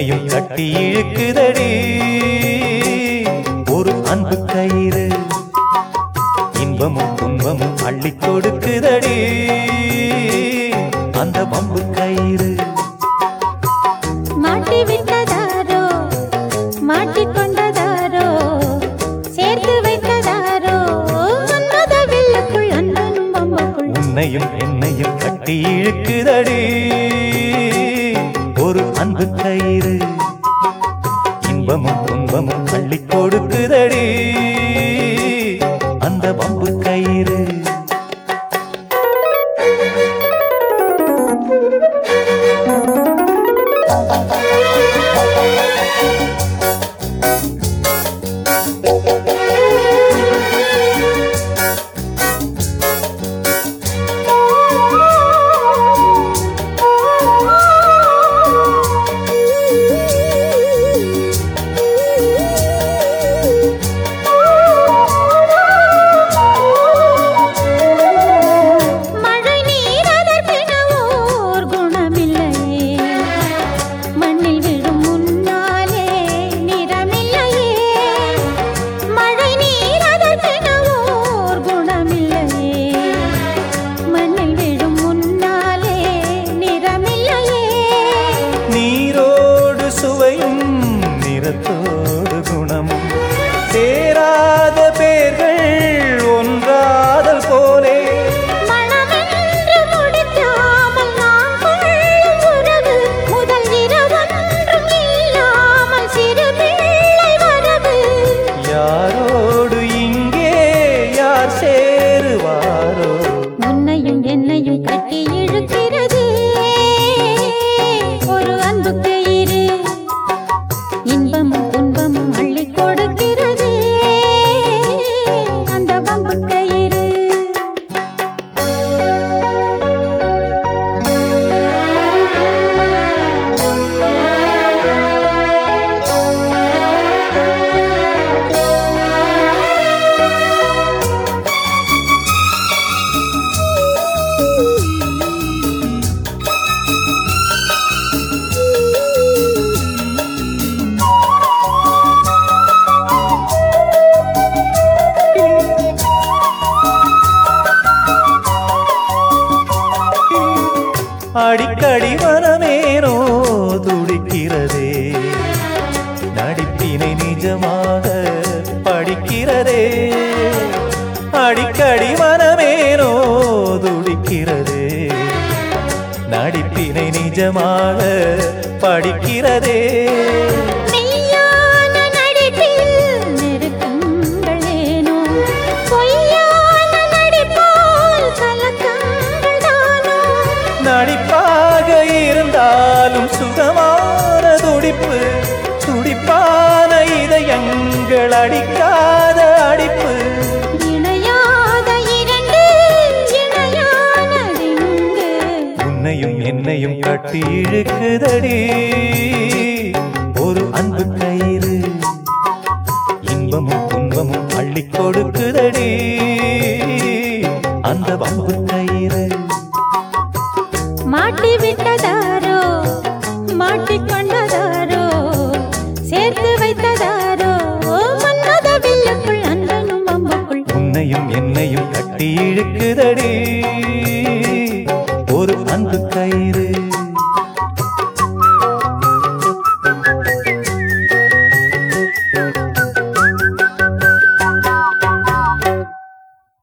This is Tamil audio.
என்னையும் கட்டி இழுக்குதடி ஒரு அன்பு கயிறு இன்பமும் துன்பமும் அள்ளி கொடுக்குதடி அந்த பம்பு கயிறு மாட்டி விட்டதாரோ மாட்டிக்கொண்டதாரோ சேர்த்து வைத்ததாரோ மன்மத வில்லுக்குள் அண்ணனும் அம்புக்குள் உன்னையும் என்னையும் கட்டி இழுக்குதடி ஒரு அன்பு கயிறு இன்பமும் துன்பமும் அள்ளி கொடுக்குதடி அந்த பம்பு கயிறு மழை நீர் அதற்கென ஓர் குணமில்லையே மண்ணில் விழும் முன்னாலே நிறமில்லையே மழை நீர் அதற்கென ஓர் குணமில்லையே மண்ணில் விழும் முன்னாலே நிறமில்லையே நீரோடு சுவையும் நிறத்தோடு குணமும் சேராத பேர்கள் ஒன்றாதல் போலே மனமென்று முடிக்காமல் நாம் கொள்ளும் உறவு முதல் இரவொன்றும் இல்லாமல் சிறு பிள்ளை வரவு யாரோடு இங்கே யார் சேருவாரோ உன்னையும் என்னையும் கட்டி இழுக்கிறது ஒரு அன்பு கயிறு இன்பமும் துன்பமும் அள்ளி கொடுக்கிறது அந்த பம்பு கயிறு அடிக்கடி மனமேனோ துடிக்கிறதே நடிப்பினை நிஜமாக படிக்கிறதே அடிக்கடி மனமேனோ துடிக்கிறதே நடிப்பினை நிஜமாக படிக்கிறதே மெய்யான நடிப்பில் நெருக்கங்கள் ஏனோ பொய்யான நடிப்பால் கலக்கங்கள் தானோ நடிப்பாக இருந்தாலும் சுகமான துடிப்பு துடிப்பான இதயங்கள் அடிக்காத அடிப்பு இணையாத இரண்டு இணையானதிங்கு உன்னையும் என்னையும் கட்டி இழுக்குதடி ஒரு அன்பு கயிறு இன்பமும் துன்பமும் அள்ளி கொடுக்குதடி அந்த பம்பு கயிறு மாட்டி விட்டதாரோ மாட்டிக்கொண்டதாரோ சேர்த்து வைத்ததாரோ மன்மத வில்லுக்குள் அந்தனும் அம்புக்குள் உன்னையும் என்னையும் கட்டி இழுக்குதடி